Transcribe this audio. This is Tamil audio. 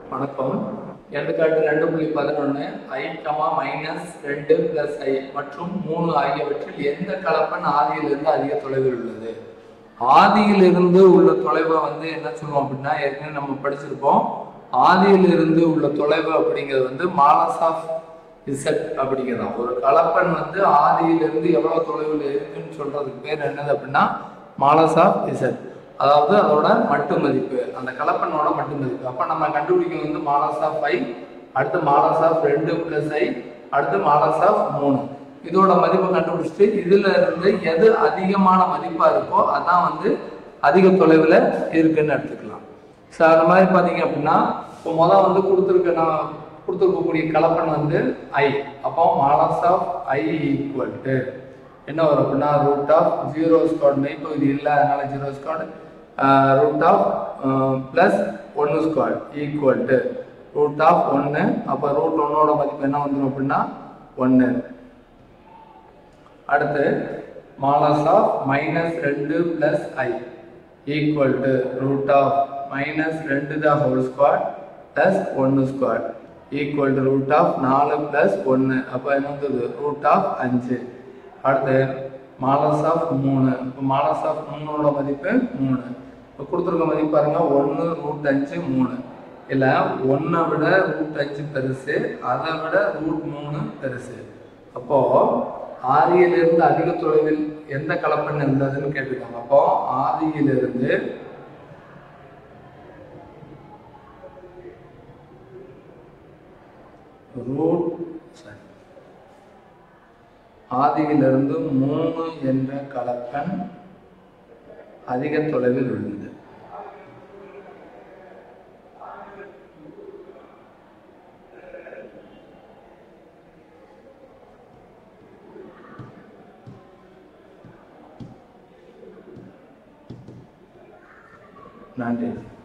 வணக்கம் எடுத்துக்காட்டு ரெண்டு புள்ளி பதினொன்று ஐ கமா மைனஸ் ரெண்டு பிளஸ் ஐ மற்றும் மூணு ஆகியவற்றில் எந்த கலப்பெண் ஆதியிலிருந்து அதிக தொலைவில் உள்ளது ஆதியிலிருந்து உள்ள தொலைவை வந்து என்ன சொல்லுவோம் அப்படின்னா ஏற்கனவே நம்ம படிச்சிருப்போம் ஆதியிலிருந்து உள்ள தொலைவு அப்படிங்கிறது வந்து மாலஸ் ஆஃப் இசட் அப்படிங்கிறதான் ஒரு கலப்பெண் வந்து ஆதியிலிருந்து எவ்வளவு தொலைவில் இருக்குன்னு சொல்றதுக்கு பேர் என்னது அப்படின்னா மாலஸ் ஆஃப் இசட் அதாவது அதோட மட்டு மதிப்பு அந்த கலப்பெண்ணோட மட்டு மதிப்பு அப்ப நம்ம கண்டுபிடிக்க வந்து மாலஸ் ஆஃப் ஐ அடுத்து மாலஸ் ஆஃப் ரெண்டு பிளஸ் ஐ அடுத்து மாலஸ் ஆஃப் மூணு இதோட மதிப்பை கண்டுபிடிச்சிட்டு இதுல இருந்து எது அதிகமான மதிப்பா இருக்கோ அதான் வந்து அதிக தொலைவில் இருக்குன்னு எடுத்துக்கலாம் ஸோ அந்த மாதிரி பார்த்தீங்க அப்படின்னா இப்போ முதல் வந்து கொடுத்துருக்க நான் கொடுத்துருக்கக்கூடிய கலப்பெண் வந்து ஐ அப்போ மாலஸ் ஆஃப் ஐ ஈக்குவல் டு என்ன வரும் அப்படின்னா ரூட் ஆஃப் ஜீரோ ஸ்கொயர் மெய்ப்பகுதி இல்லை அதனால zero square root of plus ஒன்று square equal to root of ஒன்று அப்போ ரூட் ஒன்னோட மதிப்பு என்ன வந்துடும் அப்படின்னா ஒன்று அடுத்து மாலஸ் ஆஃப் மைனஸ் ரெண்டு plus i equal to root of minus ரெண்டு தான் ஹோல் ஸ்கொயர் ப்ளஸ் ஒன்று square equal to root of நாலு ப்ளஸ் ஒன்று அப்போ என்ன வந்தது ரூட் ஆஃப் அஞ்சு அடுத்து மாலஸ் ஆஃப் மூணு இப்போ மாலஸ் ஆஃப் மூணோட மதிப்பு மூணு இப்போ கொடுத்துருக்க மதிப்பு பாருங்க ஒன்று ரூட் அஞ்சு மூணு இல்லை ஒன்றை விட ரூட் அஞ்சு பெருசு அதை விட ரூட் மூணு பெருசு அப்போ ஆதியிலிருந்து அதிக தொலைவில் எந்த கலப்பெண் இருந்ததுன்னு கேட்டிருக்காங்க அப்போ ஆதியிலிருந்து ரூட் sorry. ஆதியிலிருந்து மூணு என்ற கலப்பெண் அதிக தொலைவில் உள்ளது நன்றி